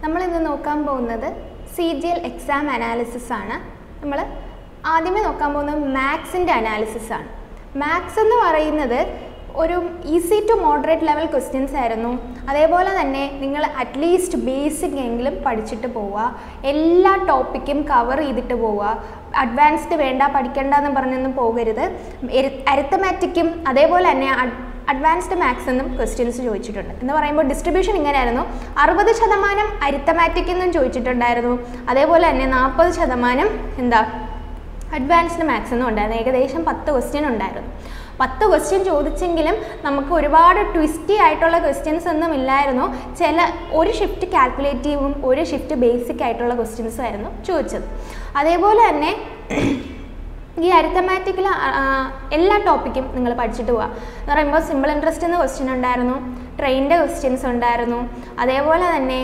നമ്മൾ ഇന്ന് നോക്കാൻ പോകുന്നത് C G L exam analysis ആണ് നമ്മൾ ആദ്യമേ നോക്കാൻ പോകുന്നത് മാത്സിൻ്റെ അനാലിസിസ് ആണ് മാത്സ് എന്ന് പറയുന്നത് ഒരു easy to moderate level questions ആയിരുന്നു അതേപോലെ തന്നെ നിങ്ങൾ അറ്റ്ലീസ്റ്റ് ബേസിക് എങ്കിലും പഠിച്ചിട്ട് പോവുക എല്ലാ ടോപ്പിക്കും കവർ ചെയ്തിട്ട് പോവുക അഡ്വാൻസ്ഡ് വേണ്ട പഠിക്കേണ്ട എന്ന് പറഞ്ഞൊന്നും പോകരുത് അരിത്തമാറ്റിക്കും അതേപോലെ തന്നെ അഡ്വാൻസ്ഡ് മാത്സ് എന്നും ക്വസ്റ്റ്യൻസ് ചോദിച്ചിട്ടുണ്ട് എന്ന് പറയുമ്പോൾ ഡിസ്ട്രിബ്യൂഷൻ ഇങ്ങനെയായിരുന്നു അറുപത് ശതമാനം അരിത്തമാറ്റിക് എന്നും ചോദിച്ചിട്ടുണ്ടായിരുന്നു അതേപോലെ തന്നെ നാൽപ്പത് ശതമാനം എന്താ അഡ്വാൻസ്ഡ് മാത്സ് എന്നും ഉണ്ടായിരുന്നു ഏകദേശം പത്ത് ക്വസ്റ്റ്യൻ ഉണ്ടായിരുന്നു പത്ത് ക്വസ്റ്റ്യൻ ചോദിച്ചെങ്കിലും നമുക്ക് ഒരുപാട് ട്വിസ്റ്റി ആയിട്ടുള്ള ക്വസ്റ്റ്യൻസ് ഒന്നും ഇല്ലായിരുന്നു ചില ഒരു ഷിഫ്റ്റ് കാൽക്കുലേറ്റീവും ഒരു ഷിഫ്റ്റ് ബേസിക് ആയിട്ടുള്ള ക്വസ്റ്റ്യൻസും ആയിരുന്നു ചോദിച്ചത് അതേപോലെ തന്നെ ഈ അരിത്തമാറ്റിക്കിൽ എല്ലാ ടോപ്പിക്കും നിങ്ങൾ പഠിച്ചിട്ട് പോവുക എന്ന് പറയുമ്പോൾ സിമ്പിൾ ഇൻട്രസ്റ്റ് എന്ന ക്വസ്റ്റ്യൻ ഉണ്ടായിരുന്നു ട്രെയിനിൻ്റെ ക്വസ്റ്റ്യൻസ് ഉണ്ടായിരുന്നു അതേപോലെ തന്നെ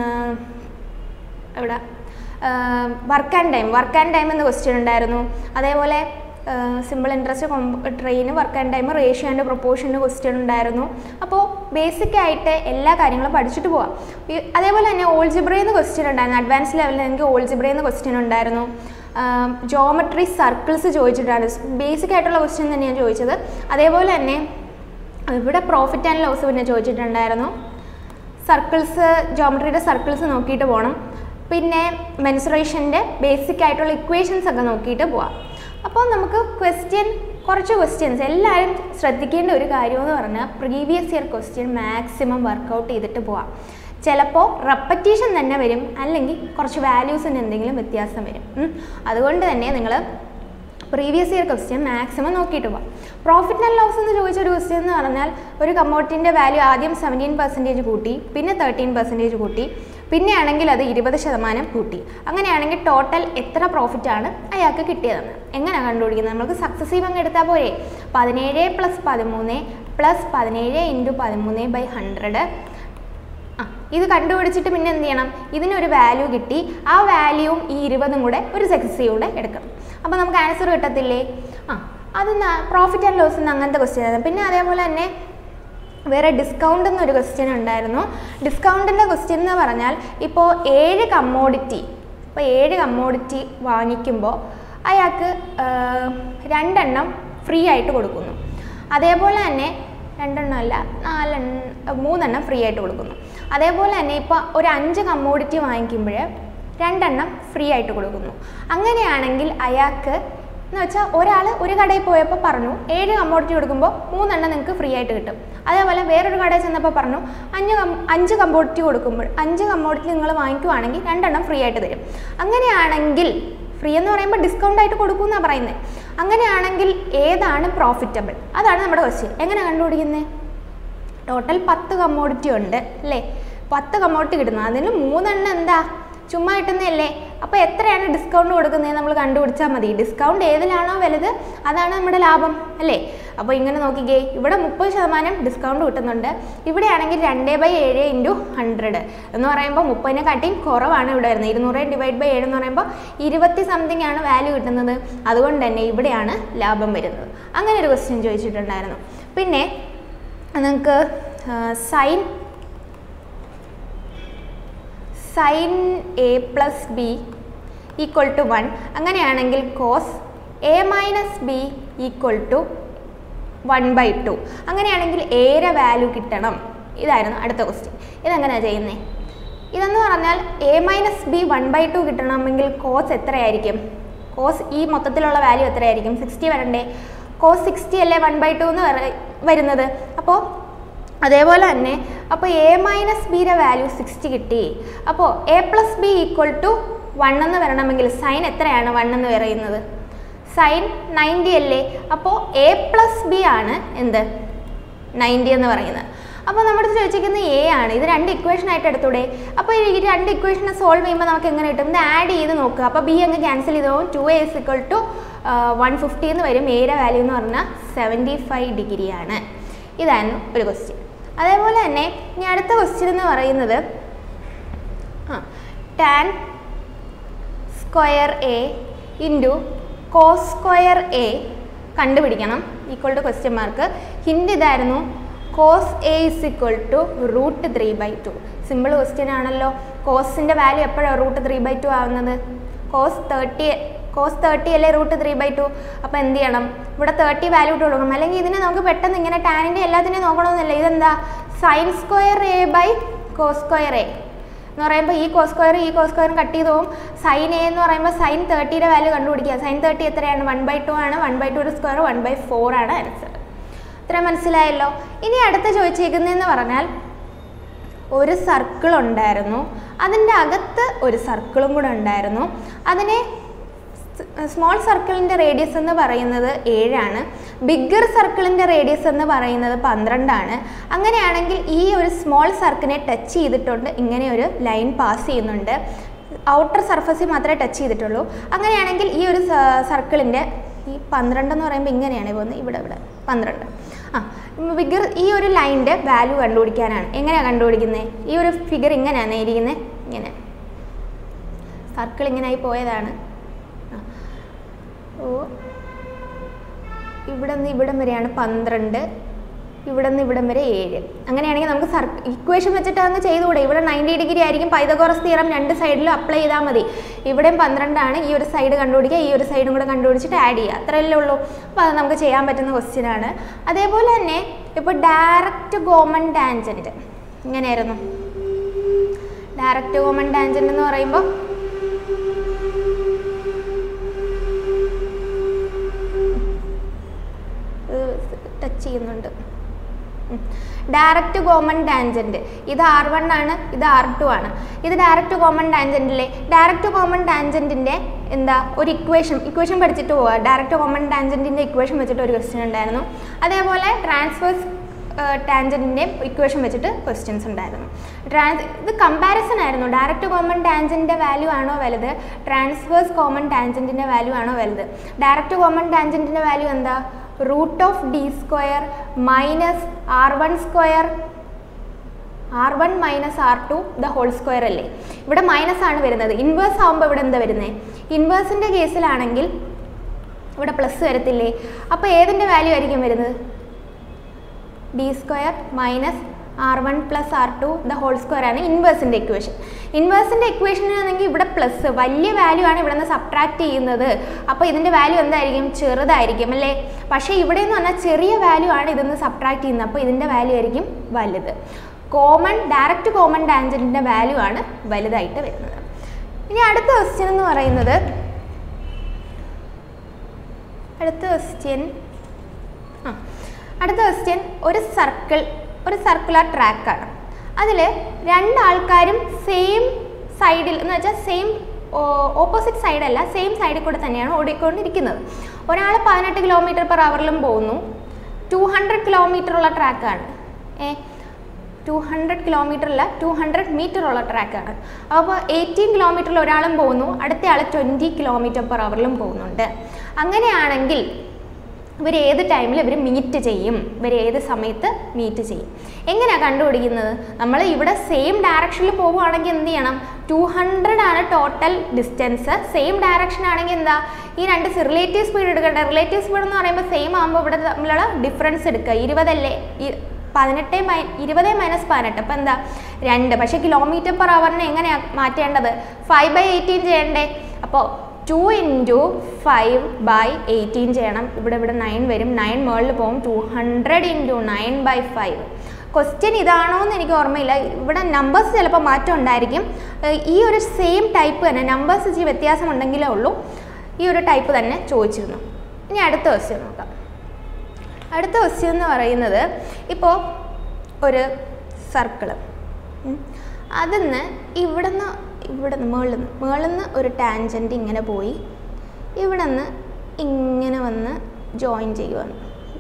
എവിടെ work and time work and time എന്ന ക്വസ്റ്റ്യൻ ഉണ്ടായിരുന്നു അതേപോലെ simple interest train work and time ratio and പ്രൊപ്പോർഷൻ്റെ ക്വസ്റ്റ്യൻ ഉണ്ടായിരുന്നു അപ്പോൾ ബേസിക് ആയിട്ട് എല്ലാ കാര്യങ്ങളും പഠിച്ചിട്ട് പോവാം അതേപോലെ തന്നെ ഓൾജിബ്രയെന്ന് ക്വസ്റ്റ്യൻ ഉണ്ടായിരുന്നു അഡ്വാൻസ് ലെവലിൽ എനിക്ക് ഓൾജിബ്രയെന്ന് ക്വസ്റ്റ്യൻ ഉണ്ടായിരുന്നു ജോമെട്രി സർക്കിൾസ് ചോദിച്ചിട്ടാണ് ബേസിക് ആയിട്ടുള്ള ക്വസ്റ്റ്യൻ തന്നെയാണ് ചോദിച്ചത് അതേപോലെ തന്നെ ഇവിടെ പ്രോഫിറ്റ് ആൻഡ് ലോസ് പിന്നെ ചോദിച്ചിട്ടുണ്ടായിരുന്നു സർക്കിൾസ് ജോമെട്രിയുടെ സർക്കിൾസ് നോക്കിയിട്ട് പോകണം പിന്നെ മെൻസുറേഷൻ്റെ ബേസിക് ആയിട്ടുള്ള ഇക്വേഷൻസ് ഒക്കെ നോക്കിയിട്ട് പോവാം അപ്പോൾ നമുക്ക് ക്വസ്റ്റ്യൻ കുറച്ച് ക്വസ്റ്റ്യൻസ് എല്ലാവരും ശ്രദ്ധിക്കേണ്ട ഒരു കാര്യമെന്ന് പറഞ്ഞാൽ previous year question maximum workout ചെയ്തിട്ട് പോവാം ചിലപ്പോൾ റെപ്പറ്റീഷൻ തന്നെ വരും അല്ലെങ്കിൽ കുറച്ച് വാല്യൂസിന് എന്തെങ്കിലും വ്യത്യാസം വരും അതുകൊണ്ട് തന്നെ നിങ്ങൾ പ്രീവിയസ് ഇയർ ക്വസ്റ്റ്യൻ മാക്സിമം നോക്കിയിട്ട് പോകാം പ്രോഫിറ്റ് ആൻഡ് ലോസ് എന്ന് ചോദിച്ച ഒരു ക്വസ്റ്റ്യൻ എന്ന് പറഞ്ഞാൽ ഒരു കമ്മോട്ടിൻ്റെ വാല്യൂ ആദ്യം സെവൻറ്റീൻ പെർസെൻറ്റേജ് കൂട്ടി പിന്നെ തേർട്ടീൻ പെർസെൻറ്റേജ് കൂട്ടി പിന്നെ ആണെങ്കിൽ അത് ഇരുപത് ശതമാനം കൂട്ടി അങ്ങനെയാണെങ്കിൽ ടോട്ടൽ എത്ര പ്രോഫിറ്റ് ആണ് അയാൾക്ക് കിട്ടിയതെന്ന് എങ്ങനെയാണ് കണ്ടുപിടിക്കുന്നത് നമുക്ക് സക്സസീവ് അങ്ങ് എടുത്താൽ പോരെ പതിനേഴ് പ്ലസ് പതിമൂന്ന് പ്ലസ് പതിനേഴ് ഇൻറ്റു പതിമൂന്ന് ബൈ ഹൺഡ്രഡ് ആ ഇത് കണ്ടുപിടിച്ചിട്ട് പിന്നെ എന്ത് ചെയ്യണം ഇതിനൊരു വാല്യൂ കിട്ടി ആ വാല്യൂവും ഈ ഇരുപതും കൂടെ ഒരു സക്സസീവ് കൂടെ എടുക്കണം അപ്പോൾ നമുക്ക് ആൻസർ കിട്ടത്തില്ലേ ആ അത് പ്രോഫിറ്റ് ആൻഡ് ലോസ് എന്ന് അങ്ങനത്തെ ക്വസ്റ്റ്യൻ ആയിരുന്നു പിന്നെ അതേപോലെ തന്നെ വേറെ ഡിസ്കൗണ്ട് എന്നൊരു ക്വസ്റ്റ്യൻ ഉണ്ടായിരുന്നു ഡിസ്കൗണ്ടിൻ്റെ ക്വസ്റ്റ്യൻ എന്ന് പറഞ്ഞാൽ ഇപ്പോൾ ഏഴ് കമ്മോഡിറ്റി ഇപ്പോൾ ഏഴ് കമ്മോഡിറ്റി വാങ്ങിക്കുമ്പോൾ അയാൾക്ക് രണ്ടെണ്ണം ഫ്രീ ആയിട്ട് കൊടുക്കുന്നു അതേപോലെ തന്നെ രണ്ടെണ്ണം അല്ല നാലെണ്ണം മൂന്നെണ്ണം ഫ്രീ ആയിട്ട് കൊടുക്കുന്നു അതേപോലെ തന്നെ ഇപ്പോൾ ഒരു അഞ്ച് കമ്മോഡിറ്റി വാങ്ങിക്കുമ്പോൾ രണ്ടെണ്ണം ഫ്രീ ആയിട്ട് കൊടുക്കുന്നു അങ്ങനെയാണെങ്കിൽ അയാൾക്ക് എന്ന് വെച്ചാൽ ഒരാൾ ഒരു കടയിൽ പോയപ്പോൾ പറഞ്ഞു ഏഴ് കമ്മോഡിറ്റി കൊടുക്കുമ്പോൾ മൂന്നെണ്ണം നിങ്ങൾക്ക് ഫ്രീ ആയിട്ട് കിട്ടും അതേപോലെ വേറൊരു കടയിൽ ചെന്നപ്പോൾ പറഞ്ഞു അഞ്ച് കം അഞ്ച് കമ്മോഡിറ്റി കൊടുക്കുമ്പോൾ അഞ്ച് കമ്മോഡിറ്റി നിങ്ങൾ വാങ്ങിക്കുവാണെങ്കിൽ രണ്ടെണ്ണം ഫ്രീ ആയിട്ട് തരും അങ്ങനെയാണെങ്കിൽ ഫ്രീ എന്ന് പറയുമ്പോൾ ഡിസ്കൗണ്ട് ആയിട്ട് കൊടുക്കുമെന്നാണ് പറയുന്നത് അങ്ങനെയാണെങ്കിൽ ഏതാണ് പ്രോഫിറ്റബിൾ അതാണ് നമ്മുടെ ക്വസ്റ്റ്യൻ എങ്ങനെ കണ്ടുപിടിക്കുന്നത് ടോട്ടൽ പത്ത് കമ്മോഡിറ്റി ഉണ്ട് അല്ലേ പത്ത് കമ്മോഡിറ്റി കിട്ടുന്നത് അതിൽ മൂന്നെണ്ണം എന്താ ചുമ്മാ കിട്ടുന്നതല്ലേ അപ്പോൾ എത്രയാണ് ഡിസ്കൗണ്ട് കൊടുക്കുന്നത് നമ്മൾ കണ്ടുപിടിച്ചാൽ മതി ഡിസ്കൗണ്ട് ഏതിലാണോ വലുത് അതാണ് നമ്മുടെ ലാഭം അല്ലേ അപ്പോൾ ഇങ്ങനെ നോക്കിക്കേ ഇവിടെ മുപ്പത് ശതമാനം ഡിസ്കൗണ്ട് കിട്ടുന്നുണ്ട് ഇവിടെയാണെങ്കിൽ രണ്ട് ബൈ ഏഴ് ഇൻറ്റു ഹൺഡ്രഡ് എന്ന് പറയുമ്പോൾ മുപ്പതിനെ കാട്ടിയും കുറവാണ് ഇവിടെ വരുന്നത് ഇരുന്നൂറ് ഡിവൈഡ് ബൈ ഏഴ് എന്ന് പറയുമ്പോൾ ഇരുപത്തി സംതിങ് ആണ് വാല്യൂ കിട്ടുന്നത് അതുകൊണ്ട് തന്നെ ഇവിടെയാണ് ലാഭം വരുന്നത് അങ്ങനെ ഒരു ക്വസ്റ്റ്യൻ ചോദിച്ചിട്ടുണ്ടായിരുന്നു പിന്നെ നിങ്ങൾക്ക് sine sine A plus B equal to one അങ്ങനെയാണെങ്കിൽ cos A minus B equal to one by two അങ്ങനെയാണെങ്കിൽ ഏറെ വാല്യൂ കിട്ടണം ഇതായിരുന്നു അടുത്ത ക്വസ്റ്റ്യൻ ഇതെങ്ങനെയാണ് ചെയ്യുന്നത് ഇതെന്ന് പറഞ്ഞാൽ A minus B one by two കിട്ടണമെങ്കിൽ കോസ് എത്രയായിരിക്കും കോസ് ഈ മൊത്തത്തിലുള്ള വാല്യൂ എത്രയായിരിക്കും സിക്സ്റ്റി വരണ്ടേ കോസ് സിക്സ്റ്റി അല്ലേ വൺ ബൈ ടു എന്ന് വരുന്നത് അപ്പോൾ അതേപോലെ തന്നെ അപ്പോൾ എ മൈനസ് ബിയുടെ വാല്യൂ സിക്സ്റ്റി കിട്ടി അപ്പോൾ A plus B equal to one എന്ന് വരണമെങ്കിൽ സൈൻ എത്രയാണ് വൺ എന്ന് പറയുന്നത് സൈൻ നയൻറ്റി അല്ലേ അപ്പോൾ എ പ്ലസ് ബി ആണ് എന്ത് നയൻറ്റി എന്ന് പറയുന്നത് അപ്പോൾ നമ്മുടെ ചോദിച്ചിരിക്കുന്നത് എ ആണ് ഇത് രണ്ട് ഇക്വേഷൻ ആയിട്ട് എടുത്തൂടെ അപ്പോൾ ഈ രണ്ട് ഇക്വേഷനെ സോൾവ് ചെയ്യുമ്പോൾ നമുക്ക് എങ്ങനെ കിട്ടും ഇത് ആഡ് ചെയ്ത് നോക്കുക അപ്പോൾ ബി അങ്ങ് ക്യാൻസൽ ചെയ്ത് പോകും two A is equal to one fifty എന്ന് വരും എയുടെ വാല്യൂ എന്ന് പറഞ്ഞാൽ സെവൻറ്റി ഫൈവ് ഡിഗ്രിയാണ് ഇതായിരുന്നു ഒരു ക്വസ്റ്റ്യൻ അതേപോലെ തന്നെ ഇനി അടുത്ത ക്വസ്റ്റ്യൻ എന്ന് പറയുന്നത് ആ tan square A into cos square A കണ്ടുപിടിക്കണം equal to question mark hint ഇതായിരുന്നു cos A is equal to root three by two simple question ആണല്ലോ കോസിൻ്റെ വാല്യൂ എപ്പോഴാണ് റൂട്ട് ത്രീ ബൈ ടു ആവുന്നത് കോസ് തേർട്ടി കോസ് തേർട്ടി അല്ലേ root three by two അപ്പോൾ എന്ത് ചെയ്യണം ഇവിടെ തേർട്ടി വാല്യൂ ഇട്ട് കൊടുക്കണം അല്ലെങ്കിൽ ഇതിനെ നമുക്ക് പെട്ടെന്ന് ഇങ്ങനെ ടാനിൻ്റെ എല്ലാത്തിനെയും നോക്കണമെന്നില്ല ഇതെന്താ sine square A by cos square A എന്ന് പറയുമ്പോൾ ഈ കോസ് സ്ക്വയർ ഈ കോസ് സ്ക്വയറും കട്ട് ചെയ്ത് പോകും സൈൻ എ എന്ന് പറയുമ്പോൾ സൈൻ തേർട്ടിയുടെ വാല്യൂ കണ്ടുപിടിക്കുക സൈൻ തേർട്ടി എത്രയാണ് വൺ ബൈ ടു ആണ് വൺ ബൈ ടുയുടെ സ്ക്വയർ വൺ ബൈ ഫോർ ആണ് ആൻസർ ഇത്ര മനസ്സിലായല്ലോ ഇനി അടുത്ത ചോദിച്ചേക്കുന്നതെന്ന് പറഞ്ഞാൽ ഒരു സർക്കിൾ ഉണ്ടായിരുന്നു അതിൻ്റെ അകത്ത് ഒരു സർക്കിളും കൂടെ ഉണ്ടായിരുന്നു അതിനെ സ്മോൾ സർക്കിളിൻ്റെ റേഡിയസ് എന്ന് പറയുന്നത് ഏഴാണ് ബിഗ്ഗർ സർക്കിളിൻ്റെ റേഡിയസ് എന്ന് പറയുന്നത് പന്ത്രണ്ടാണ് അങ്ങനെയാണെങ്കിൽ ഈ ഒരു സ്മോൾ സർക്കിളിനെ ടച്ച് ചെയ്തിട്ടുണ്ട് ഇങ്ങനെ ഒരു ലൈൻ പാസ് ചെയ്യുന്നുണ്ട് ഔട്ടർ സർഫസിൽ മാത്രമേ ടച്ച് ചെയ്തിട്ടുള്ളൂ അങ്ങനെയാണെങ്കിൽ ഈ ഒരു സർക്കിളിൻ്റെ ഈ പന്ത്രണ്ട് എന്ന് പറയുമ്പോൾ ഇങ്ങനെയാണ് പോകുന്നത് ഇവിടെ ഇവിടെ പന്ത്രണ്ട് ആ ഫിഗർ ഈ ഒരു ലൈനിൻ്റെ വാല്യൂ കണ്ടുപിടിക്കാനാണ് എങ്ങനെയാണ് കണ്ടുപിടിക്കുന്നത് ഈ ഒരു ഫിഗർ ഇങ്ങനെയാണ് ഇരിക്കുന്നത് ഇങ്ങനെ സർക്കിൾ ഇങ്ങനെയായി പോയതാണ് ആ. ഓ ഇവിടെ നിന്ന് ഇവിടം വരെയാണ് പന്ത്രണ്ട് ഇവിടെ നിന്ന് ഇവിടം വരെ ഏഴ് അങ്ങനെയാണെങ്കിൽ നമുക്ക് സർ ഇക്വേഷൻ വെച്ചിട്ട് അങ്ങ് ചെയ്തുകൂടെ ഇവിടെ നയൻറ്റി ഡിഗ്രി ആയിരിക്കും പൈതഗോറസ് തീറം രണ്ട് സൈഡിലും അപ്ലൈ ചെയ്താൽ മതി ഇവിടെയും പന്ത്രണ്ടാണ് ഈ ഒരു സൈഡ് കണ്ടുപിടിക്കുക ഈ ഒരു സൈഡും കൂടെ കണ്ടുപിടിച്ചിട്ട് ആഡ് ചെയ്യുക അത്രയല്ലേ ഉള്ളൂ അപ്പോൾ അത് നമുക്ക് ചെയ്യാൻ പറ്റുന്ന ക്വസ്റ്റ്യൻ ആണ് അതേപോലെ തന്നെ ഇപ്പോൾ ഡയറക്റ്റ് കോമൺ ടാൻജൻറ്റ് ഇങ്ങനെയായിരുന്നു ഡയറക്റ്റ് കോമൺ ടാൻജൻറ്റ് എന്ന് പറയുമ്പോൾ ടച്ച് ചെയ്യുന്നുണ്ട് ഡയറക്റ്റ് കോമൺ ടാൻജൻറ്റ് ഇത് ആർ വൺ ആണ് ഇത് ആർ ടു ആണ് ഇത് ഡയറക്റ്റ് കോമൺ ടാൻജൻറ്റിലെ ഡയറക്റ്റ് കോമൺ ടാൻജൻറ്റിൻ്റെ എന്താ ഒരു ഇക്വേഷൻ ഇക്വേഷൻ പഠിച്ചിട്ട് പോവുക ഡയറക്റ്റ് കോമൺ ടാൻജൻറ്റിൻ്റെ ഇക്വേഷൻ വെച്ചിട്ട് ഒരു ക്വസ്റ്റ്യൻ ഉണ്ടായിരുന്നു അതേപോലെ ട്രാൻസ്ഫേഴ്സ് ടാൻജൻറ്റിൻ്റെയും ഇക്വേഷൻ വെച്ചിട്ട് ക്വസ്റ്റ്യൻസ് ഉണ്ടായിരുന്നു ട്രാൻസ് ഇത് കമ്പാരിസൺ ആയിരുന്നു ഡയറക്റ്റ് കോമൺ ടാൻജൻറ്റിൻ്റെ വാല്യൂ ആണോ വലുത് ട്രാൻസ്ഫേഴ്സ് കോമൺ ടാൻജൻറ്റിൻ്റെ വാല്യൂ ആണോ വലുത് ഡയറക്റ്റ് കോമൺ ടാൻജൻറ്റിൻ്റെ വാല്യൂ എന്താ root of D square minus R one square R one minus R two the whole square അല്ലേ ഇവിടെ മൈനസ് ആണ് വരുന്നത് ഇൻവേഴ്സ് ആകുമ്പോൾ ഇവിടെ എന്താ വരുന്നത് ഇൻവേഴ്സിൻ്റെ കേസിലാണെങ്കിൽ ഇവിടെ പ്ലസ് വരത്തില്ലേ അപ്പോൾ ഏതിൻ്റെ വാല്യൂ ആയിരിക്കും വരുന്നത് D square minus R one plus R two the whole square ആണ് ഇൻവേഴ്സിൻ്റെ ഇക്വേഷൻ ഇൻവേഴ്സിൻ്റെ ഇക്വേഷനാണെങ്കിൽ ഇവിടെ പ്ലസ് വലിയ വാല്യൂ ആണ് ഇവിടെ നിന്ന് സബ്ട്രാക്ട് ചെയ്യുന്നത് അപ്പോൾ ഇതിൻ്റെ വാല്യൂ എന്തായിരിക്കും ചെറുതായിരിക്കും അല്ലേ പക്ഷേ ഇവിടെ എന്ന് പറഞ്ഞാൽ ചെറിയ വാല്യൂ ആണ് ഇതിൽ നിന്ന് സബ്ട്രാക്ട് ചെയ്യുന്നത് അപ്പോൾ ഇതിൻ്റെ വാല്യൂ ആയിരിക്കും വലുത് കോമൺ ഡയറക്റ്റ് കോമൺ ടാൻജൻറ്റിൻ്റെ വാല്യൂ ആണ് വലുതായിട്ട് വരുന്നത് ഇനി അടുത്ത ക്വസ്റ്റ്യൻ എന്ന് പറയുന്നത് അടുത്ത ക്വസ്റ്റ്യൻ ആ അടുത്ത ക്വസ്റ്റ്യൻ ഒരു സർക്കിൾ ഒരു സർക്കുലർ ട്രാക്കാണ് അതിൽ രണ്ടാൾക്കാരും സെയിം സൈഡിൽ എന്ന് വെച്ചാൽ സെയിം ഓപ്പോസിറ്റ് സൈഡല്ല സെയിം സൈഡിൽ കൂടെ തന്നെയാണ് ഓടിക്കൊണ്ടിരിക്കുന്നത് ഒരാൾ പതിനെട്ട് കിലോമീറ്റർ പെർ അവറിലും പോകുന്നു ടു ഹൺഡ്രഡ് കിലോമീറ്റർ ഉള്ള ട്രാക്കാണ് ഏ ടു ഹൺഡ്രഡ് കിലോമീറ്റർ അല്ല ടു ഹൺഡ്രഡ് മീറ്റർ ഉള്ള ട്രാക്കാണ് അപ്പോൾ എയ്റ്റീൻ കിലോമീറ്ററിൽ ഒരാളും പോകുന്നു അടുത്ത ആൾ ട്വൻറ്റി കിലോമീറ്റർ പെർ അവറിലും പോകുന്നുണ്ട് അങ്ങനെയാണെങ്കിൽ ഇവർ ഏത് ടൈമിൽ ഇവർ മീറ്റ് ചെയ്യും ഇവർ ഏത് സമയത്ത് മീറ്റ് ചെയ്യും എങ്ങനെയാണ് കണ്ടുപിടിക്കുന്നത് നമ്മൾ ഇവിടെ സെയിം ഡയറക്ഷനിൽ പോവുകയാണെങ്കിൽ എന്ത് ചെയ്യണം ടു ഹൺഡ്രഡ് ആണ് ടോട്ടൽ ഡിസ്റ്റൻസ് സെയിം ഡയറക്ഷൻ ആണെങ്കിൽ എന്താ ഈ രണ്ട് റിലേറ്റീവ് സ്പീഡ് എടുക്കട്ടെ റിലേറ്റീവ് സ്പീഡ് എന്ന് പറയുമ്പോൾ സെയിം ആകുമ്പോൾ ഇവിടെ തമ്മിലുള്ള ഡിഫറൻസ് എടുക്കുക ഇരുപതല്ലേ ഈ പതിനെട്ട് മൈ ഇരുപത് മൈനസ് പതിനെട്ട് അപ്പോൾ എന്താ രണ്ട് പക്ഷേ കിലോമീറ്റർ പെർ അവറിനെ എങ്ങനെയാണ് മാറ്റേണ്ടത് ഫൈവ് ബൈ എയ്റ്റീൻ ചെയ്യണ്ടേ അപ്പോൾ two into five by eighteen ചെയ്യണം ഇവിടെ ഇവിടെ നയൻ വരും നയൻ മുകളിൽ പോകും two hundred into nine by five question ഇതാണോ എന്ന് എനിക്ക് ഓർമ്മയില്ല ഇവിടെ നമ്പേഴ്സ് ചിലപ്പോൾ മാറ്റം ഉണ്ടായിരിക്കും ഏഹ് ഈ ഒരു സെയിം ടൈപ്പ് തന്നെ നമ്പേഴ്സ് ഇച്ചിരി വ്യത്യാസം ഉണ്ടെങ്കിലേ ഉള്ളൂ ഈ ഒരു ടൈപ്പ് തന്നെ ചോദിച്ചിരുന്നു ഇനി അടുത്ത ക്വസ്റ്റ്യൻ നോക്കാം അടുത്ത ക്വസ്റ്റ്യൻ എന്ന് പറയുന്നത് ഇപ്പോൾ ഒരു സർക്കിള് അതിന്ന് ഇവിടുന്ന് ഇവിടെ നിന്ന് മുകളിൽ നിന്ന് മുകളിൽ നിന്ന് ഒരു ടാൻജൻറ്റ് ഇങ്ങനെ പോയി ഇവിടെ നിന്ന് ഇങ്ങനെ വന്ന് ജോയിൻ ചെയ്യുവാണ്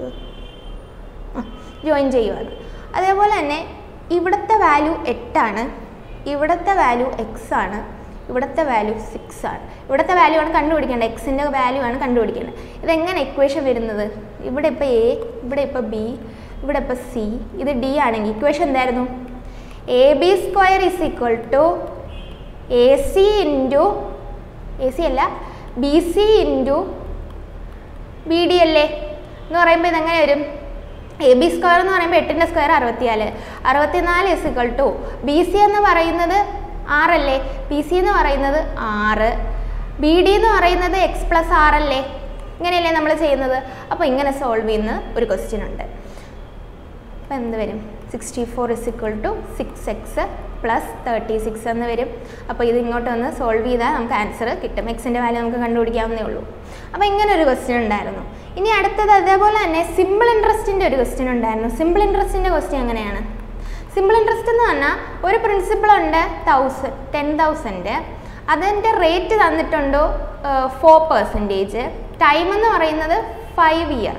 ജോയിൻ ചെയ്യുവാണ് അതേപോലെ തന്നെ ഇവിടുത്തെ വാല്യൂ എട്ടാണ് ഇവിടുത്തെ വാല്യൂ എക്സ് ആണ് ഇവിടുത്തെ വാല്യൂ സിക്സ് ആണ് ഇവിടുത്തെ വാല്യൂ ആണ് കണ്ടുപിടിക്കേണ്ടത് എക്സിൻ്റെ വാല്യൂ ആണ് കണ്ടുപിടിക്കേണ്ടത് ഇതെങ്ങനെ ഇക്വേഷൻ വരുന്നത് ഇവിടെ ഇപ്പോൾ എ ഇവിടെ ഇപ്പോൾ ബി ഇവിടെ ഇപ്പോൾ സി ഇത് ഡി ആണെങ്കിൽ ഇക്വേഷൻ എന്തായിരുന്നു A B square is equal to A C into A C അല്ല B C into B D അല്ലേ എന്ന് പറയുമ്പോൾ ഇതെങ്ങനെ വരും എ ബി സ്ക്വയർ എന്ന് പറയുമ്പോൾ എട്ടിൻ്റെ സ്ക്വയർ അറുപത്തിനാല് അറുപത്തിനാല് ഇസിക്വൾ ടു ബി സി എന്ന് പറയുന്നത് ആറല്ലേ പി സി എന്ന് പറയുന്നത് ആറ് ബി ഡി എന്ന് പറയുന്നത് എക്സ് പ്ലസ് ആറല്ലേ ഇങ്ങനെയല്ലേ നമ്മൾ ചെയ്യുന്നത് അപ്പോൾ ഇങ്ങനെ സോൾവ് ചെയ്യുന്ന ഒരു ക്വസ്റ്റ്യൻ ഉണ്ട് അപ്പോൾ എന്ത് വരും sixty four is equal to six X plus thirty six എന്ന് വരും അപ്പോൾ ഇത് ഇങ്ങോട്ട് വന്ന് സോൾവ് ചെയ്താൽ നമുക്ക് ആൻസർ കിട്ടും എക്സിൻ്റെ വാല്യൂ നമുക്ക് കണ്ടുപിടിക്കാവുന്നേ ഉള്ളൂ അപ്പോൾ ഇങ്ങനെ ഒരു ക്വസ്റ്റ്യൻ ഉണ്ടായിരുന്നു ഇനി അടുത്തത് അതേപോലെ തന്നെ സിമ്പിൾ ഇൻട്രസ്റ്റിൻ്റെ ഒരു ക്വസ്റ്റ്യൻ ഉണ്ടായിരുന്നു സിമ്പിൾ ഇൻട്രസ്റ്റിൻ്റെ ക്വസ്റ്റ്യൻ എങ്ങനെയാണ് സിമ്പിൾ ഇൻട്രസ്റ്റ് എന്ന് പറഞ്ഞാൽ ഒരു പ്രിൻസിപ്പിൾ ഉണ്ട് തൗസൻഡ് ടെൻ തൗസൻഡ് അതിൻ്റെ റേറ്റ് തന്നിട്ടുണ്ടോ ഫോർ പെർസെൻറ്റേജ് ടൈം എന്ന് പറയുന്നത് ഫൈവ് ഇയർ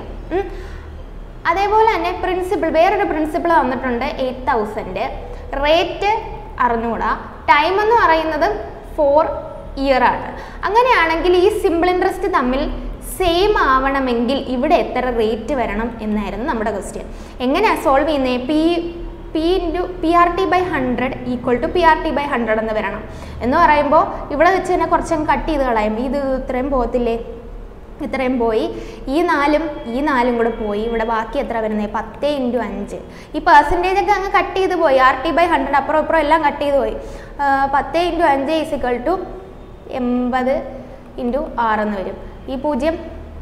അതേപോലെ തന്നെ പ്രിൻസിപ്പിൾ വേറൊരു പ്രിൻസിപ്പിൾ തന്നിട്ടുണ്ട് എയ്റ്റ് തൗസൻഡ് റേറ്റ് അറിഞ്ഞുകൂടാ ടൈം എന്ന് പറയുന്നത് ഫോർ ഇയർ ആണ് അങ്ങനെയാണെങ്കിൽ ഈ സിമ്പിൾ ഇൻട്രസ്റ്റ് തമ്മിൽ സെയിം ആവണമെങ്കിൽ ഇവിടെ എത്ര റേറ്റ് വരണം എന്നായിരുന്നു നമ്മുടെ ക്വസ്റ്റ്യൻ എങ്ങനെയാണ് സോൾവ് ചെയ്യുന്നത് P P into P R T by hundred equal to P R T by hundred എന്ന് വരണം എന്ന് പറയുമ്പോൾ ഇവിടെ വെച്ച് തന്നെ കുറച്ചങ്ങ് കട്ട് ചെയ്ത് കളയും ഇത് ഇത്രയും പോകത്തില്ലേ ഇത്രയും പോയി ഈ നാലും ഈ നാലും കൂടെ പോയി ഇവിടെ ബാക്കി എത്ര വരുന്നത് പത്ത് ഇൻറ്റു അഞ്ച് ഈ പെർസെൻറ്റേജ് ഒക്കെ അങ്ങ് കട്ട് ചെയ്ത് പോയി ആർ ടി ബൈ ഹൺഡ്രഡ് അപ്പുറം ഇപ്പുറം എല്ലാം കട്ട് ചെയ്ത് പോയി ആ, പത്ത് ഇൻറ്റു അഞ്ച് ഈസിക്വൽ ടു എൺപത് ഇൻറ്റു ആറെന്ന് വരും ഈ പൂജ്യം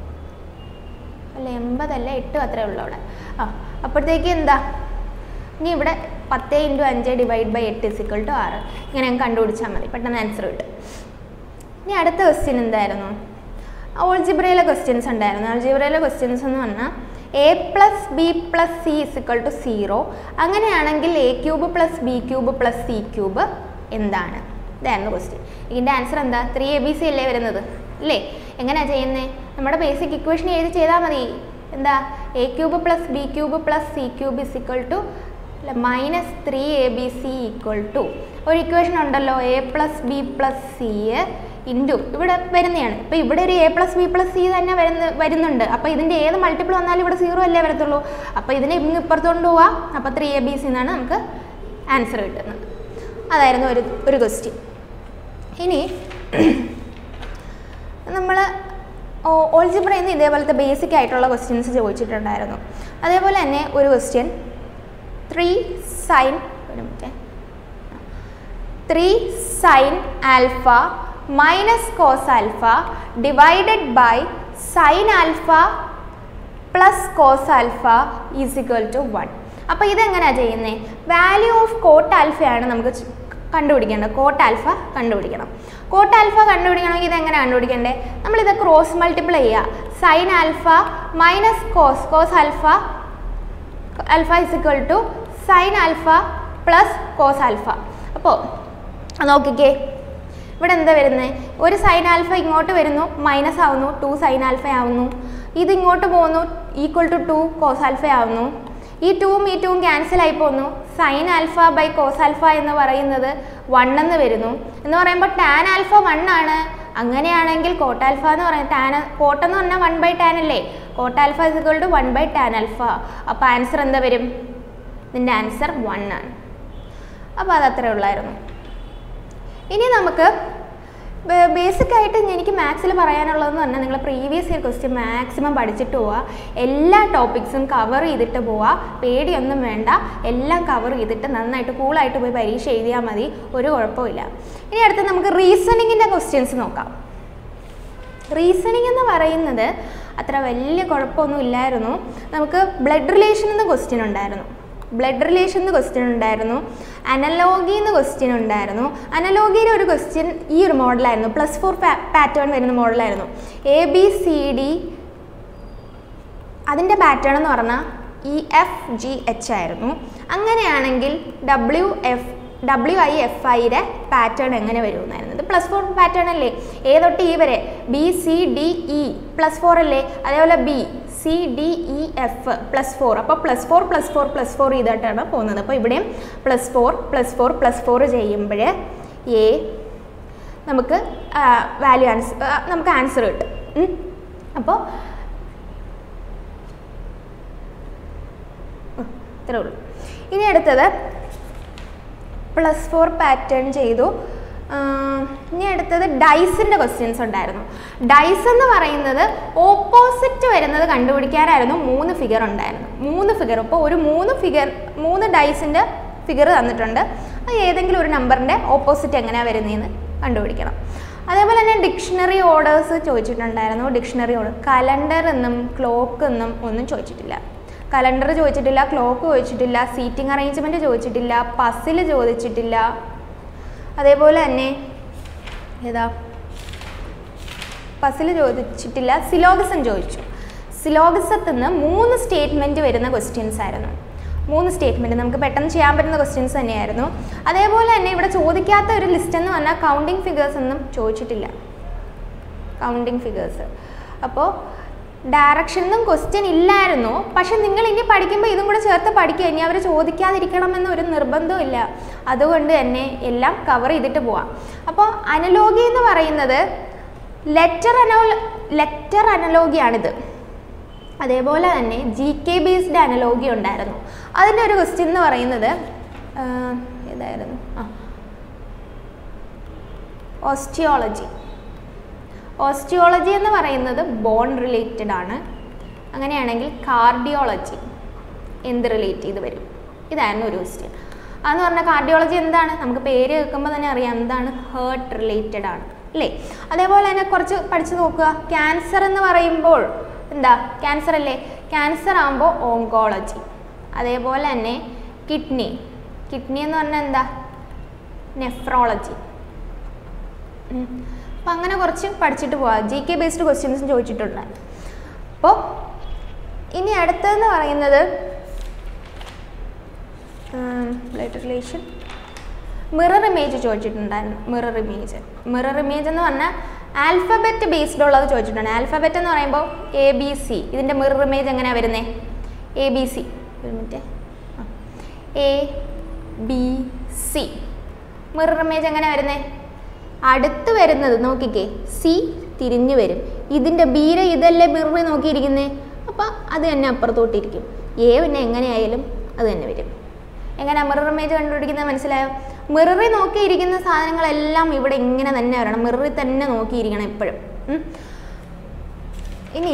അല്ല എൺപതല്ല എട്ട് അത്രേ ഉള്ളൂ അവിടെ ആ അപ്പോഴത്തേക്ക് എന്താ ഇനി ഇവിടെ പത്ത് ഇൻറ്റു അഞ്ച് ഡിവൈഡ് ബൈ എട്ട് ഇസിക്വൽ ടു ആറ് ഇങ്ങനെ അങ്ങ് കണ്ടുപിടിച്ചാൽ മതി പെട്ടെന്ന് ആൻസർ കിട്ടും ഇനി അടുത്ത ക്വസ്റ്റ്യൻ എന്തായിരുന്നു ഓൾജിബ്രയിലെ ക്വസ്റ്റ്യൻസ് ഉണ്ടായിരുന്നു ഓൾജിബ്രയിലെ ക്വസ്റ്റ്യൻസ് എന്ന് പറഞ്ഞാൽ A plus B plus C is equal to zero അങ്ങനെയാണെങ്കിൽ A cube plus B cube plus C cube എന്താണ് ഇതായിരുന്നു ക്വസ്റ്റ്യൻ ഇതിൻ്റെ ആൻസർ എന്താ ത്രീ എ ബി സി അല്ലേ വരുന്നത് അല്ലേ എങ്ങനെയാണ് ചെയ്യുന്നത് നമ്മുടെ ബേസിക് ഇക്വേഷൻ എഴുതി ചെയ്താൽ മതി എന്താ A cube plus B cube plus C cube is equal to minus three A B C equal to ഒരു ഇക്വേഷൻ ഉണ്ടല്ലോ A plus B plus C into ഇവിടെ വരുന്നതാണ് ഇപ്പോൾ ഇവിടെ ഒരു A plus B plus C തന്നെ വരുന്ന വരുന്നുണ്ട് അപ്പോൾ ഇതിൻ്റെ ഏത് മൾട്ടിപ്പിൾ വന്നാലും ഇവിടെ സീറോ അല്ലേ വരത്തുള്ളൂ അപ്പോൾ ഇതിനെ ഇങ്ങ് ഇപ്പുറത്തോണ്ട് പോവാം അപ്പോൾ ത്രീ എ ബി സി എന്നാണ് നമുക്ക് ആൻസർ കിട്ടുന്നത് അതായിരുന്നു ഒരു ഒരു ക്വസ്റ്റ്യൻ ഇനി നമ്മൾ ഓൾജിബ്രയിൽ നിന്ന് ഇതേപോലത്തെ ബേസിക് ആയിട്ടുള്ള ക്വസ്റ്റ്യൻസ് ചോദിച്ചിട്ടുണ്ടായിരുന്നു അതേപോലെ തന്നെ ഒരു ക്വസ്റ്റ്യൻ ത്രീ സൈൻ ഒരു minute three sine alpha minus cos alpha divided by sine alpha plus cos alpha is equal to one അപ്പോൾ ഇതെങ്ങനെയാണ് ചെയ്യുന്നത് വാല്യൂ ഓഫ് കോട്ട് ആൽഫയാണ് നമുക്ക് ച്- കണ്ടുപിടിക്കേണ്ടത് കോട്ട് ആൽഫ കണ്ടുപിടിക്കണം കോട്ട് ആൽഫ കണ്ടുപിടിക്കണമെങ്കിൽ ഇതെങ്ങനെ കണ്ടുപിടിക്കണ്ടേ നമ്മളിത് ക്രോസ് മൾട്ടിപ്ലൈ ചെയ്യുക sine alpha minus cos cos alpha alpha is equal to sine alpha plus cos alpha അപ്പോൾ നോക്കിക്കേ ഇവിടെ എന്താ വരുന്നത് ഒരു സൈൻ ആൽഫ ഇങ്ങോട്ട് വരുന്നു മൈനസ് ആവുന്നു ടു സൈൻ ആൽഫ ആവുന്നു ഇത് ഇങ്ങോട്ട് പോകുന്നു equal to two cos alpha ആവുന്നു ഈ ടൂവും ഈ ടൂവും ക്യാൻസൽ ആയി പോകുന്നു sine alpha by cos alpha എന്ന് പറയുന്നത് വൺ എന്ന് വരുന്നു എന്ന് പറയുമ്പോൾ ടാൻ ആൽഫ വൺ ആണ് അങ്ങനെയാണെങ്കിൽ കോട്ട് ആൽഫ എന്ന് പറയുന്നത് ടാൻ കോട്ട് എന്ന് പറഞ്ഞാൽ വൺ ബൈ ടാൻ അല്ലേ cot alpha is equal to one by tan alpha അപ്പോൾ ആൻസർ എന്താ വരും ഇതിൻ്റെ ആൻസർ വൺ ആണ് അപ്പോൾ അത് അത്രേ ഉള്ളായിരുന്നു ഇനി നമുക്ക് ബേസിക് ആയിട്ട് എനിക്ക് മാത്സിൽ പറയാനുള്ളതെന്ന് പറഞ്ഞാൽ നിങ്ങൾ പ്രീവിയസ് ഇയർ ക്വസ്റ്റ്യൻ മാക്സിമം പഠിച്ചിട്ട് പോവുക എല്ലാ ടോപ്പിക്സും കവർ ചെയ്തിട്ട് പോവുക പേടിയൊന്നും വേണ്ട എല്ലാം കവർ ചെയ്തിട്ട് നന്നായിട്ട് കൂളായിട്ട് പോയി പരീക്ഷ എഴുതിയാൽ മതി ഒരു കുഴപ്പമില്ല ഇനി അടുത്ത് നമുക്ക് റീസണിങ്ങിൻ്റെ ക്വസ്റ്റ്യൻസ് നോക്കാം റീസണിങ് എന്ന് പറയുന്നത് അത്ര വലിയ കുഴപ്പമൊന്നും ഇല്ലായിരുന്നു നമുക്ക് ബ്ലഡ് റിലേഷൻ എന്ന ക്വസ്റ്റ്യൻ ഉണ്ടായിരുന്നു ബ്ലഡ് റിലേഷൻ എന്ന് ക്വസ്റ്റ്യൻ ഉണ്ടായിരുന്നു അനലോഗി എന്ന് ക്വസ്റ്റ്യൻ ഉണ്ടായിരുന്നു അനലോഗിയുടെ ഒരു ക്വസ്റ്റ്യൻ ഈ ഒരു മോഡലായിരുന്നു പ്ലസ് ഫോർ പാറ്റേൺ വരുന്ന മോഡലായിരുന്നു എ ബി സി ഡി അതിൻ്റെ പാറ്റേൺ എന്ന് പറഞ്ഞാൽ ഇ എഫ് ജി എച്ച് ആയിരുന്നു അങ്ങനെയാണെങ്കിൽ W F W I F ഐയുടെ പാറ്റേൺ എങ്ങനെ വരുമെന്നായിരുന്നു ഇത് പ്ലസ് ഫോർ പാറ്റേൺ അല്ലേ ഏ തൊട്ട് ഈ വരെ B C D E plus four അല്ലേ അതേപോലെ B C D E F plus four അപ്പോൾ plus four plus four plus four ചെയ്തിട്ടാണ് പോകുന്നത് അപ്പോൾ ഇവിടെയും plus four plus four plus four ചെയ്യുമ്പോൾ എ നമുക്ക് വാല്യൂ ആൻസർ നമുക്ക് ആൻസർ കിട്ടും ഉം. അപ്പോൾ ഇത്രേ ഉള്ളൂ ഇനി അടുത്തത് പ്ലസ് ഫോർ പാറ്റേൺ ചെയ്തു ആഹ് ഇനി അടുത്തത് ഡൈസിൻ്റെ ക്വസ്റ്റ്യൻസ് ഉണ്ടായിരുന്നു ഡൈസ് എന്ന് പറയുന്നത് ഓപ്പോസിറ്റ് വരുന്നത് കണ്ടുപിടിക്കാനായിരുന്നു മൂന്ന് ഫിഗർ ഉണ്ടായിരുന്നു മൂന്ന് ഫിഗർ ഇപ്പോൾ ഒരു മൂന്ന് ഫിഗർ മൂന്ന് ഡൈസിൻ്റെ ഫിഗർ തന്നിട്ടുണ്ട് അത് ഏതെങ്കിലും ഒരു നമ്പറിൻ്റെ ഓപ്പോസിറ്റ് എങ്ങനെയാണ് വരുന്നതെന്ന് കണ്ടുപിടിക്കണം അതേപോലെ തന്നെ ഡിക്ഷണറി ഓർഡേഴ്സ് ചോദിച്ചിട്ടുണ്ടായിരുന്നു ഡിക്ഷണറി ഓർഡർ കലണ്ടർ എന്നും ക്ലോക്ക് എന്നും ഒന്നും ചോദിച്ചിട്ടില്ല കലണ്ടർ ചോദിച്ചിട്ടില്ല ക്ലോക്ക് ചോദിച്ചിട്ടില്ല സീറ്റിംഗ് അറേഞ്ച്മെൻറ്റ് ചോദിച്ചിട്ടില്ല പസിൽ ചോദിച്ചിട്ടില്ല അതേപോലെ തന്നെ ഏതാ പസിൽ ചോദിച്ചിട്ടില്ല സിലോഗസം ചോദിച്ചു സിലോഗസത്തിൽ നിന്ന് മൂന്ന് സ്റ്റേറ്റ്മെൻറ്റ് വരുന്ന ക്വസ്റ്റ്യൻസ് ആയിരുന്നു മൂന്ന് സ്റ്റേറ്റ്മെൻറ്റ് നമുക്ക് പെട്ടെന്ന് ചെയ്യാൻ പറ്റുന്ന ക്വസ്റ്റ്യൻസ് തന്നെയായിരുന്നു അതേപോലെ തന്നെ ഇവിടെ ചോദിക്കാത്ത ഒരു ലിസ്റ്റ് എന്ന് പറഞ്ഞാൽ കൗണ്ടിങ് ഫിഗേഴ്സ് ഒന്നും ചോദിച്ചിട്ടില്ല കൗണ്ടിങ് ഫിഗേഴ്സ് അപ്പോൾ ഡയറക്ഷനും ക്വസ്റ്റ്യൻ ഇല്ലായിരുന്നു പക്ഷെ നിങ്ങൾ ഇനി പഠിക്കുമ്പോൾ ഇതും കൂടെ ചേർത്ത് പഠിക്കുക ഇനി അവർ ചോദിക്കാതിരിക്കണമെന്ന് ഒരു നിർബന്ധവും ഇല്ല അതുകൊണ്ട് തന്നെ എല്ലാം കവർ ചെയ്തിട്ട് പോവാം അപ്പോൾ അനലോഗി എന്ന് പറയുന്നത് ലെറ്റർ അനോ ലെറ്റർ അനലോഗിയാണിത് അതേപോലെ തന്നെ ജി കെ ബേസ്ഡ് അനലോഗി ഉണ്ടായിരുന്നു അതിൻ്റെ ഒരു ക്വസ്റ്റ്യൻ എന്ന് പറയുന്നത് ആ, ഏതായിരുന്നു ആ ഓസ്റ്റിയോളജി ഓസ്റ്റിയോളജി എന്ന് പറയുന്നത് ബോൺ റിലേറ്റഡ് ആണ് അങ്ങനെയാണെങ്കിൽ കാർഡിയോളജി എന്ത് റിലേറ്റ് ചെയ്ത് വരും ഇതായിരുന്നു ഒരു ക്വസ്റ്റ്യൻ അതെന്ന് പറഞ്ഞാൽ കാർഡിയോളജി എന്താണ് നമുക്ക് പേര് കേൾക്കുമ്പോൾ തന്നെ അറിയാം എന്താണ് ഹേർട്ട് റിലേറ്റഡ് ആണ് അല്ലേ അതേപോലെ തന്നെ കുറച്ച് പഠിച്ചു നോക്കുക ക്യാൻസർ എന്ന് പറയുമ്പോൾ എന്താ ക്യാൻസർ അല്ലേ ക്യാൻസർ ആകുമ്പോൾ ഓങ്കോളജി അതേപോലെ തന്നെ കിഡ്നി കിഡ്നി എന്ന് പറഞ്ഞാൽ എന്താ നെഫ്രോളജി അപ്പം അങ്ങനെ കുറച്ച് പഠിച്ചിട്ട് പോവാം ജി കെ ബേസ്ഡ് ക്വസ്റ്റ്യൻസും ചോദിച്ചിട്ടുണ്ട് അപ്പോൾ ഇനി അടുത്തതെന്ന് പറയുന്നത് ബ്ലഡ് റിലേഷൻ മിറർ ഇമേജ് ചോദിച്ചിട്ടുണ്ടായിരുന്നു മിറർ ഇമേജ് മിറർ ഇമേജ് എന്ന് പറഞ്ഞാൽ ആൽഫബറ്റ് ബേസ്ഡ് ഉള്ളത് ചോദിച്ചിട്ടുണ്ട് ആൽഫബറ്റ് എന്ന് പറയുമ്പോൾ എ ബി സി ഇതിൻ്റെ മിറർ ഇമേജ് എങ്ങനെയാണ് വരുന്നത് എ ബി സി ഒരു minute A B C mirror image എങ്ങനെയാണ് വരുന്നത് അടുത്ത് വരുന്നത് നോക്കിക്കേ സി തിരിഞ്ഞു വരും ഇതിൻ്റെ ബീര ഇതല്ലേ മിററിൽ നോക്കിയിരിക്കുന്നത് അപ്പം അത് തന്നെ അപ്പുറത്തോട്ടിരിക്കും എ പിന്നെ എങ്ങനെയായാലും അത് തന്നെ വരും എങ്ങനെ മിറർ ഇമേജ് കണ്ടുപിടിക്കുന്നത് മനസ്സിലായോ മിററിൽ നോക്കിയിരിക്കുന്ന സാധനങ്ങളെല്ലാം ഇവിടെ ഇങ്ങനെ തന്നെ വരണം മിററിൽ തന്നെ നോക്കിയിരിക്കണം എപ്പോഴും ഉം. ഇനി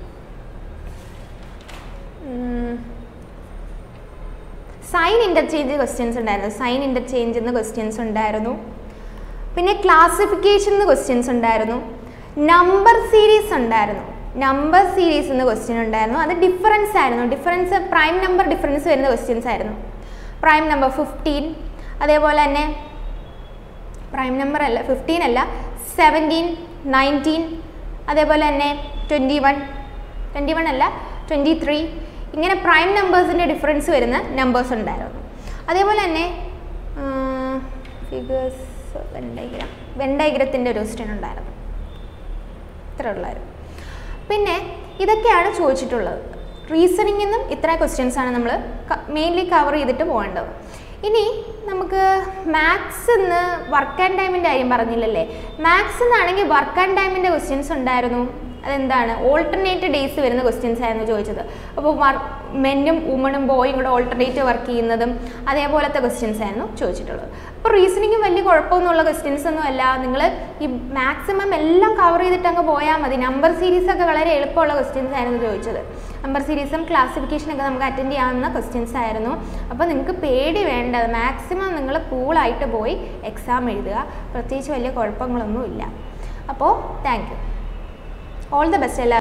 സൈൻ ഇൻ്റർചേഞ്ച് ക്വസ്റ്റ്യൻസ് ഉണ്ടായിരുന്നു സൈൻ ഇൻ്റർചേഞ്ച് എന്ന് ക്വസ്റ്റ്യൻസ് ഉണ്ടായിരുന്നു പിന്നെ ക്ലാസിഫിക്കേഷൻ എന്ന് ക്വസ്റ്റ്യൻസ് ഉണ്ടായിരുന്നു നമ്പർ സീരീസ് ഉണ്ടായിരുന്നു നമ്പർ സീരീസ് എന്ന് ക്വസ്റ്റ്യൻ ഉണ്ടായിരുന്നു അത് ഡിഫറൻസ് ആയിരുന്നു ഡിഫറൻസ് പ്രൈം നമ്പർ ഡിഫറൻസ് വരുന്ന ക്വസ്റ്റ്യൻസ് ആയിരുന്നു പ്രൈം നമ്പർ ഫിഫ്റ്റീൻ അതേപോലെ തന്നെ പ്രൈം നമ്പർ അല്ല ഫിഫ്റ്റീൻ അല്ല സെവൻറ്റീൻ നയൻറ്റീൻ അതേപോലെ തന്നെ ട്വൻറ്റി വൺ ട്വൻറ്റി വൺ അല്ല ട്വൻറ്റി ത്രീ ഇങ്ങനെ പ്രൈം നമ്പേഴ്സിൻ്റെ ഡിഫറൻസ് വരുന്ന നമ്പേഴ്സ് ഉണ്ടായിരുന്നു അതേപോലെ തന്നെ ഫിഗേഴ്സ് വെൻഡൈഗ്രാം വെൻഡൈഗ്രത്തിൻ്റെ ഒരു ക്വസ്റ്റ്യൻ ഉണ്ടായിരുന്നു ഇത്ര ഉള്ളായിരുന്നു പിന്നെ ഇതൊക്കെയാണ് ചോദിച്ചിട്ടുള്ളത് റീസണിങ്ങിൽ നിന്നും ഇത്ര ക്വസ്റ്റ്യൻസ് ആണ് നമ്മൾ മെയിൻലി കവർ ചെയ്തിട്ട് പോകേണ്ടത് ഇനി നമുക്ക് മാത്സ് എന്ന് വർക്ക് ആൻഡ് ടൈമിൻ്റെ കാര്യം പറഞ്ഞില്ലല്ലേ മാത്സ് എന്നാണെങ്കിൽ വർക്ക് ആൻഡ് ടൈമിൻ്റെ ക്വസ്റ്റ്യൻസ് ഉണ്ടായിരുന്നു അതെന്താണ് ഓൾട്ടർനേറ്റ് ഡേയ്സ് വരുന്ന ക്വസ്റ്റ്യൻസ് ആയിരുന്നു ചോദിച്ചത് അപ്പോൾ മെന്നും വുമണും ബോയും കൂടെ ഓൾട്ടർനേറ്റ് വർക്ക് ചെയ്യുന്നതും അതേപോലത്തെ ക്വസ്റ്റ്യൻസ് ആയിരുന്നു ചോദിച്ചിട്ടുള്ളത് അപ്പോൾ റീസണിങ് വലിയ കുഴപ്പമൊന്നുമുള്ള ക്വസ്റ്റ്യൻസ് ഒന്നും അല്ല നിങ്ങൾ ഈ മാക്സിമം എല്ലാം കവർ ചെയ്തിട്ട് അങ്ങ് പോയാൽ മതി നമ്പർ സീരീസ് ഒക്കെ വളരെ എളുപ്പമുള്ള ക്വസ്റ്റ്യൻസ് ആയിരുന്നു ചോദിച്ചത് നമ്പർ സീരീസും ക്ലാസിഫിക്കേഷനൊക്കെ നമുക്ക് അറ്റൻഡ് ചെയ്യാവുന്ന ക്വസ്റ്റ്യൻസ് ആയിരുന്നു അപ്പോൾ നിങ്ങൾക്ക് പേടി വേണ്ടത് മാക്സിമം നിങ്ങൾ കൂളായിട്ട് പോയി എക്സാം എഴുതുക പ്രത്യേകിച്ച് വലിയ കുഴപ്പങ്ങളൊന്നും ഇല്ല അപ്പോൾ thank you all the best എല്ലാ